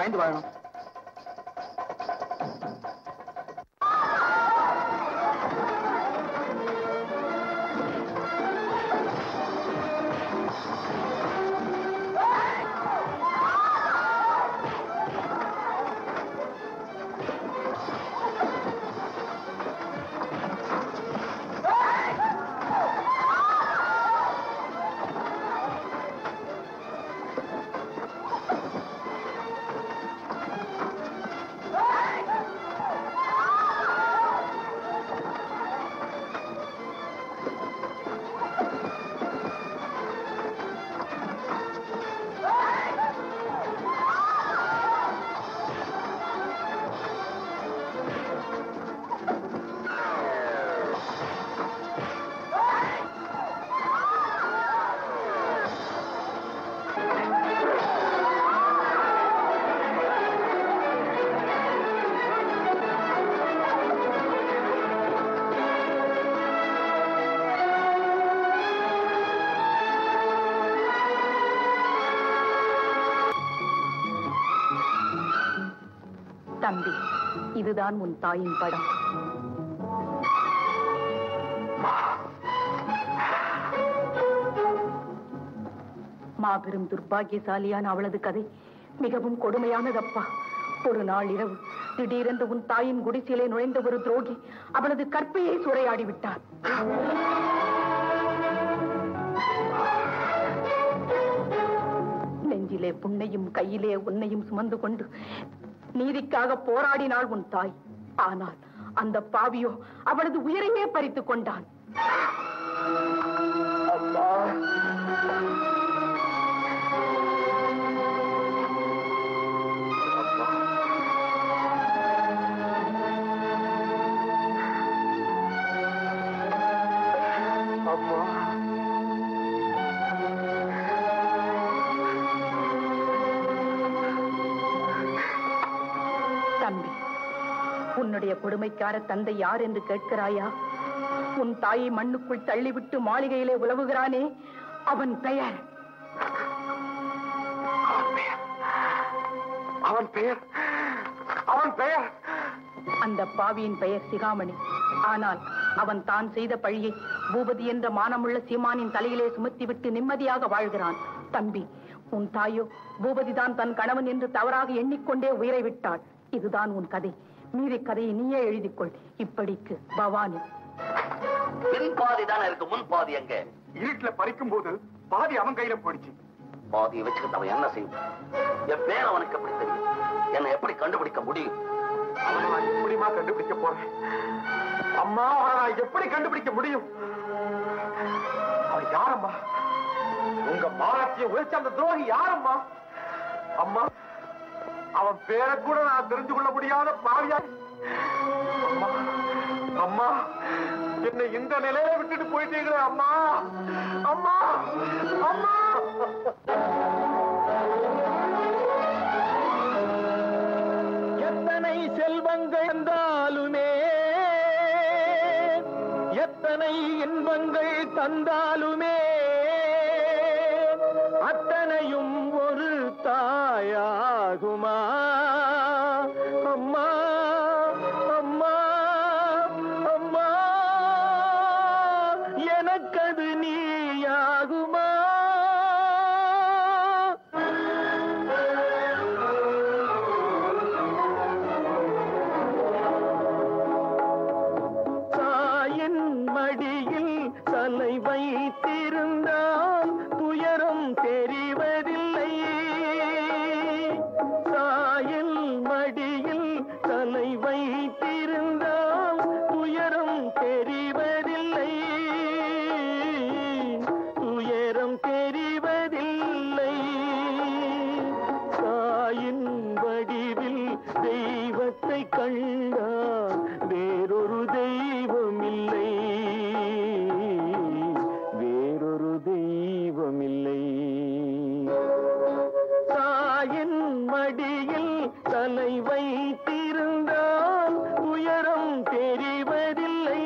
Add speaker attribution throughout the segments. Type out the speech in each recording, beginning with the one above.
Speaker 1: பயந்து வாழணும்
Speaker 2: தம்பி இதுதான் உன் தாயின் படம் மாபெரும் துர்பாகியசாலியான அவளது கதை மிகவும் கொடுமையானதப்பா ஒரு நாள் இரவு திடீரென்று உன் தாயின் குடிசையிலே நுழைந்த ஒரு துரோகி அவளது கற்பையை சூறையாடி விட்டார் நெஞ்சிலே புண்ணையும் கையிலே உன்னையும் சுமந்து கொண்டு நீதிக்காக போராடினாள் உன் தாய் ஆனால் அந்த பாவியோ அவளது உயிரையே பறித்துக் கொண்டான் தம்பி உன்னுடைய கொடுமைக்கார தந்தை யார் என்று கேட்கிறாயா உன் தாயை மண்ணுக்குள் தள்ளிவிட்டு மாளிகையிலே உலவுகிறானே அவன் பெயர்
Speaker 1: அவன் பெயர் அவன் பெயர்
Speaker 2: அந்த பாவியின் பெயர் சிகாமணி ஆனால் அவன் தான் செய்த பழியை பூபதி என்ற மானமுள்ள சீமானின் தலையிலே சுமத்திவிட்டு நிம்மதியாக வாழ்கிறான் தம்பி உன் தாயோ பூபதிதான் தன் கணவன் என்று தவறாக எண்ணிக்கொண்டே உயிரை விட்டாள் இதுதான் உன் கதை மீதி கதையை நீயே எழுதிக்கொள் இப்படிக்கு பவானி
Speaker 3: பின் பாதி தானே இருக்கு முன் பாதி எங்க
Speaker 1: இருட்டுல பறிக்கும் போது பாதி அவன் கையில போயிடுச்சு
Speaker 3: பாதியை வச்சுக்கிட்டு அவன் என்ன செய்வான் என் பேர் அவனுக்கு எப்படி தெரியும் என்னை எப்படி கண்டுபிடிக்க முடியும்
Speaker 1: அவனை நான் எப்படிமா கண்டுபிடிக்க போறேன் அம்மா அவனை நான் எப்படி கண்டுபிடிக்க முடியும் அவன் யாரம்மா உங்க மானத்தையும் உழைச்ச அந்த துரோகி யாரம்மா அம்மா அவன் பேரை கூட நான் தெரிஞ்சு கொள்ள முடியாத பாவியா அம்மா அம்மா என்னை இந்த நிலையில விட்டுட்டு போயிட்டீங்களே அம்மா அம்மா அம்மா
Speaker 4: எத்தனை செல்வங்கள் இருந்தாலுமே எத்தனை இன்பங்கள் தந்தாலுமே அத்தனையும் ஒரு தாயாகுமா அம்மா அம்மா அம்மா எனக்கது நீயாகுமா தாயின் மடியில் தலை வைத்திருந்தால் துயரம் தெரிவதில்லை தாயின் மடியில் தலை வைத்திருந்தால் துயரம் தெரிவதில்லை துயரம் தெரிவதில்லை தாயின் வடிவில் தெய்வத்தை கண்டால் வேறொரு தெய்வம் இல்லை வேறொரு தெய்வம் இல்லை தாயின் மடியில் தலை வைத்திருந்தால் துயரம் தெரிவதில்லை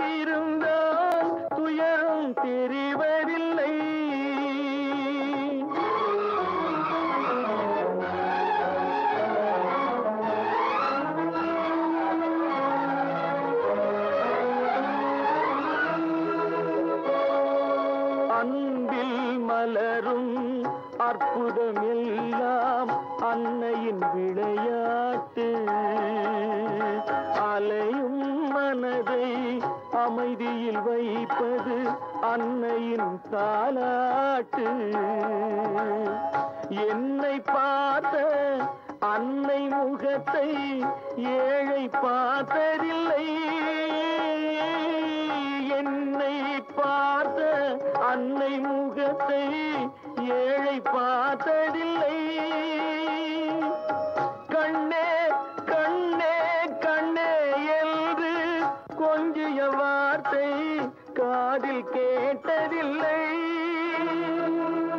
Speaker 4: இருந்தால் துயரம் தெரிவதில்லை அன்பில் மலரும் அற்புதம் எல்லாம் அன்னையின் விளையாட்டு அலையும் மனதை அமைதியில் வைப்பது அன்னையின் தாலாட்டு என்னை பார்த்த அன்னை முகத்தை ஏழை பார்த்ததில்லை என்னை பார்த்த அன்னை முகத்தை ஏழை பார்த்ததில்லை கண்ணே கண்ணே கண்ணே என்று கொஞ்சிய வார்த்தை காதில் கேட்டதில்லை